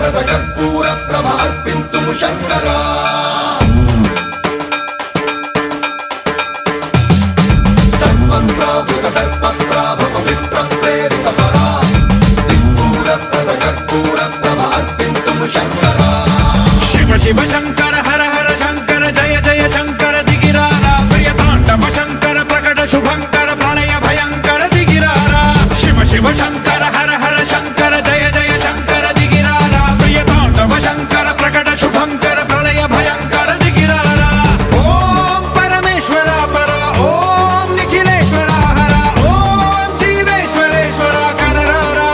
శూరప్రద కర్పూర ప్రభ అర్పింతుము శంకరా సర్వం ప్రావృత దర్ప ప్రాభవ విప్ర ప్రేరిత పరా దిక్పూరప్రద కర్పూర ప్రభ అర్పింతుము శంకరా శివ శివ శంకర హర హర శంకర జయ జయ శంకర దిగిరారా ప్రియ తాండవ శంకర ప్రకట శుభంకర ప్రళయ భయంకర దిగిరారా శివ శివ శంకర హర హర శంకర జయ జయ శంకర దిగిరారా ప్రియ తాండవ శంకర ప్రకట శుభంకర ప్రళయ భయంకర దిగిరారా ఓం పరమేశ్వర పర ఓం నిఖిలేశ్వర హర ఓం జీవేశ్వరేశ్వర కరరారా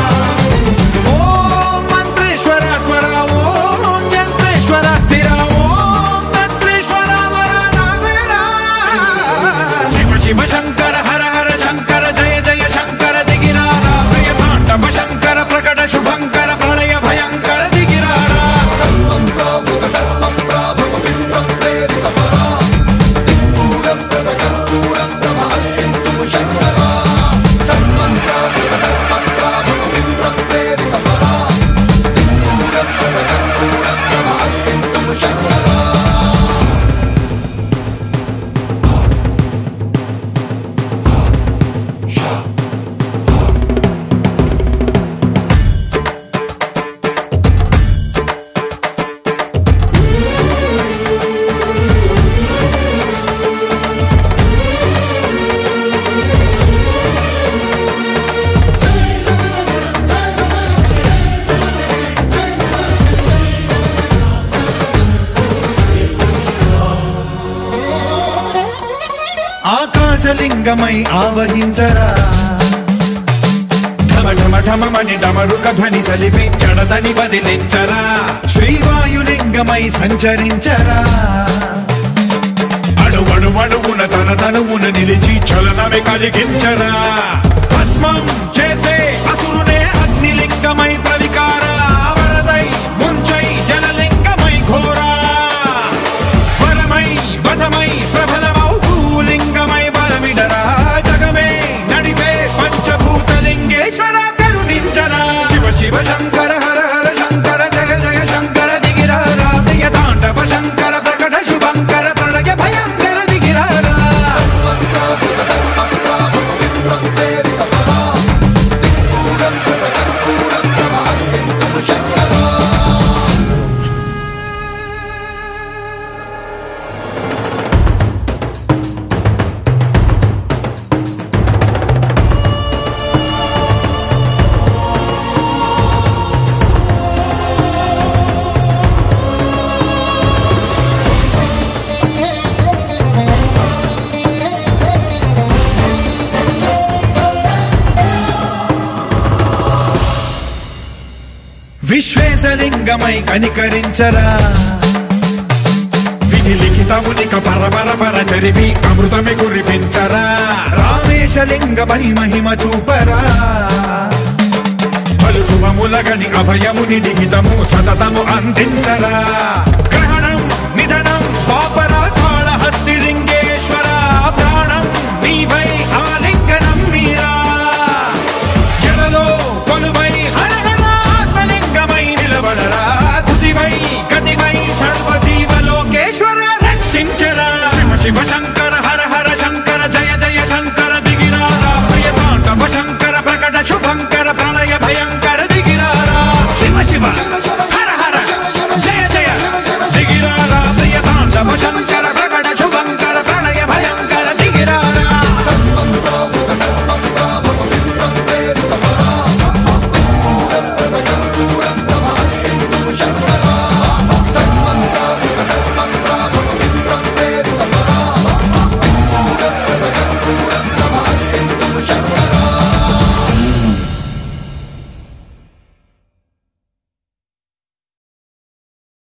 ఓం మంత్రేశ్వర స్వర ఓం యంత్రేశ్వర స్థిర ఓం తంత్రేశ్వర వర నావేరా శివ శివ శంకర హర హర శంకర జయ జయ శంకర దిగిరారా ప్రియ తాండవ శంకర ప్రకట శుభంకర ప్రళయ భయంకర దిగిరారా సర్వం ప్రావృత దర్ప ప్రాభవ విప్ర ప్రేరిత పరా దిక్పూరప్రద కర్పూర ప్రభ అర్పింతుము శంకరా సర్వం ప్రావృత దర్ప ప్రాభవ విప్ర ప్రేరిత పరా దిక్పూరప్రద కర్పూర ప్రభ అర్పింతుము శంకరా ఆకాశలింగమై ఆవహించరా ఢమ ఢమ ఢమమని డమరుక ధ్వని సలిపి జడదని వదిలించరా శ్రీవాయులింగమై సంచరించరా అడువడు అడుగున తన తనువున నిలిచి చలనమే కలిగించరా భస్మం చేసే అసురునే అగ్నిలింగమై ప్రవికార వరదై ముంచై జలలింగమై ఘోరా వరమై వసమై ప్రబలమౌ భూలింగమై బలమిడరా జగమే నడిపే పంచభూతలింగేశ్వర కరుణించరా శివ శివ శంకర హర హర శంకర జయ జయ శంకర దిగిరారా ప్రియ తాండవ శంకర ప్రకట శుభంకర ప్రళయ భయంకర దిగిరారా విశ్వేశలింగమై కనికరించరా విధి లిఖితమునిక పరపర పర చరివి అమృతమి కురిపించరా రామేశలింగమై మహిమ చూపరా పలు శుభములగని అభయముని లిఖితము సతతము అందించరా గ్రహణం నిధనం పాపరా కాళహస్తి లింగేశ్వర ప్రాణం నీవై ఆలింగనం మీరా జలలో కొలువై హర హర ఆత్మలింగమై నిలబడరా తుదివై గతివై సర్వ జీవలోకేశ్వర రక్షించరా శివ శివ శంకర హర హర శంకర జయ జయ శంకర దిగిరారా ప్రియ తాండవ శంకర ప్రకట శుభంకర ప్రళయ భయం